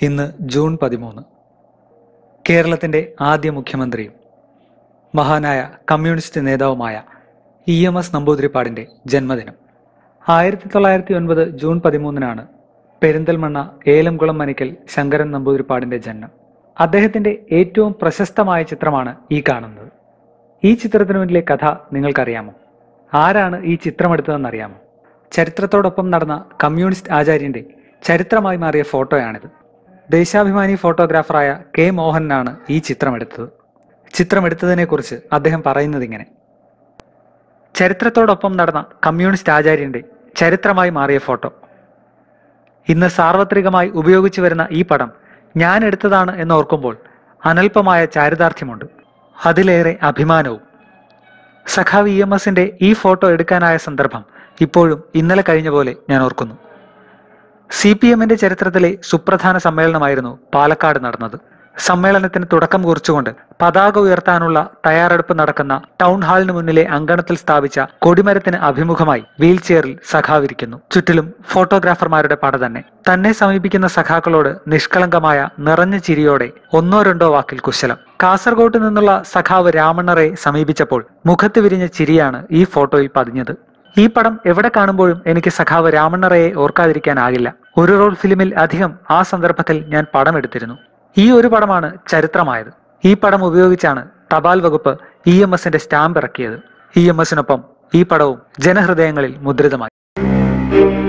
ഇന്ന് ജൂൺ പതിമൂന്ന് കേരളത്തിന്റെ ആദ്യ മുഖ്യമന്ത്രിയും മഹാനായ കമ്മ്യൂണിസ്റ്റ് നേതാവുമായ ഇ എം എസ് നമ്പൂതിരിപ്പാടിന്റെ ജന്മദിനം ആയിരത്തി തൊള്ളായിരത്തി ഒൻപത് ജൂൺ പതിമൂന്നിനാണ് പെരിന്തൽമണ്ണ ഏലംകുളം മനയ്ക്കൽ ശങ്കരൻ നമ്പൂതിരിപ്പാടിന്റെ ജന്മം അദ്ദേഹത്തിന്റെ ഏറ്റവും പ്രശസ്തമായ ചിത്രമാണ് ഈ കാണുന്നത് ഈ ചിത്രത്തിനു പിന്നിലെ കഥ നിങ്ങൾക്കറിയാമോ ആരാണ് ഈ ചിത്രമെടുത്തതെന്നറിയാമോ ചരിത്രത്തോടൊപ്പം നടന്ന കമ്മ്യൂണിസ്റ്റ് ആചാര്യന്റെ ചരിത്രമായി മാറിയ ഫോട്ടോയാണിത് ദേശാഭിമാനി ഫോട്ടോഗ്രാഫറായ കെ മോഹനാണ് ഈ ചിത്രമെടുത്തത് ചിത്രമെടുത്തതിനെക്കുറിച്ച് അദ്ദേഹം പറയുന്നത് ഇങ്ങനെ ചരിത്രത്തോടൊപ്പം നടന്ന കമ്മ്യൂണിസ്റ്റ് ആചാര്യന്റെ ചരിത്രമായി മാറിയ ഫോട്ടോ ഇന്ന് സാർവത്രികമായി ഉപയോഗിച്ചു വരുന്ന ഈ പടം ഞാൻ എടുത്തതാണ് എന്നോർക്കുമ്പോൾ അനൽപമായ ചാരിതാർത്ഥ്യമുണ്ട് അതിലേറെ അഭിമാനവും സഖാവ് ഇ എം എസിന്റെ ഈ ഫോട്ടോ എടുക്കാനായ സന്ദർഭം ഇപ്പോഴും ഇന്നലെ കഴിഞ്ഞ പോലെ ഞാൻ ഓർക്കുന്നു സി പി എമ്മിന്റെ ചരിത്രത്തിലെ സുപ്രധാന സമ്മേളനമായിരുന്നു പാലക്കാട് നടന്നത് സമ്മേളനത്തിന് തുടക്കം കുറിച്ചുകൊണ്ട് പതാക ഉയർത്താനുള്ള തയ്യാറെടുപ്പ് നടക്കുന്ന ടൗൺ ഹാളിന് മുന്നിലെ അങ്കണത്തിൽ സ്ഥാപിച്ച കൊടിമരത്തിന് അഭിമുഖമായി വീൽ ചെയറിൽ സഖാവിരിക്കുന്നു ചുറ്റിലും ഫോട്ടോഗ്രാഫർമാരുടെ പട തന്നെ തന്നെ സമീപിക്കുന്ന സഖാക്കളോട് നിഷ്കളങ്കമായ നിറഞ്ഞ ചിരിയോടെ ഒന്നോ രണ്ടോ വാക്കിൽ കുശലം കാസർഗോട്ട് നിന്നുള്ള സഖാവ് രാമണ്ണറെ സമീപിച്ചപ്പോൾ മുഖത്ത് വിരിഞ്ഞ ചിരിയാണ് ഈ ഫോട്ടോയിൽ പതിഞ്ഞത് ഈ പടം എവിടെ കാണുമ്പോഴും എനിക്ക് സഖാവ് രാമണ്ണറയെ ഓർക്കാതിരിക്കാനാകില്ല ഒരു റോൾ ഫിലിമിൽ അധികം ആ സന്ദർഭത്തിൽ ഞാൻ പടം എടുത്തിരുന്നു ഈ ഒരു പടമാണ് ചരിത്രമായത് ഈ പടം ഉപയോഗിച്ചാണ് തപാൽ വകുപ്പ് ഇ എം എസിന്റെ സ്റ്റാമ്പ് ഇറക്കിയത് ഇ എം എസിനൊപ്പം ഈ പടവും ജനഹൃദയങ്ങളിൽ മുദ്രിതമായി